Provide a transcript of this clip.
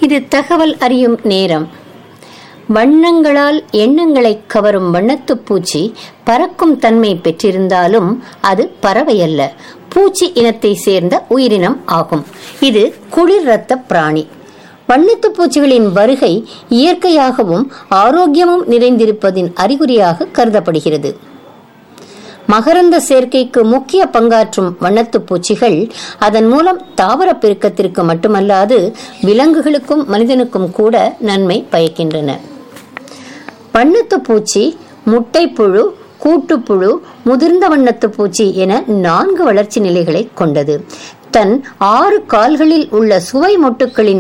இது தகவல் அறியும் நேரம் வண்ணங்களால் எண்ணங்களை கவரும் வண்ணத்துப் பூச்சி பறக்கும் தன்மை பெற்றிருந்தாலும் அது பறவையல்ல பூச்சி இனத்தை சேர்ந்த உயிரினம் ஆகும் இது குளிர் ரத்த பிராணி வண்ணத்துப் பூச்சிகளின் வருகை இயற்கையாகவும் ஆரோக்கியமும் நிறைந்திருப்பதின் அறிகுறியாக கருதப்படுகிறது மகரந்த சேர்க்கைக்கு முக்கிய பங்காற்றும் வண்ணத்துப் பூச்சிகள் அதன் மூலம் தாவர பெருக்கத்திற்கு மட்டுமல்லாது விலங்குகளுக்கும் மனிதனுக்கும் கூட நன்மை பயக்கின்றன வண்ணத்துப் பூச்சி முட்டைப்புழு கூட்டுப்புழு முதிர்ந்த வண்ணத்துப் பூச்சி என நான்கு வளர்ச்சி நிலைகளை கொண்டது தன் ஆறு கால்களில் உள்ள சுவை மொட்டுக்களின்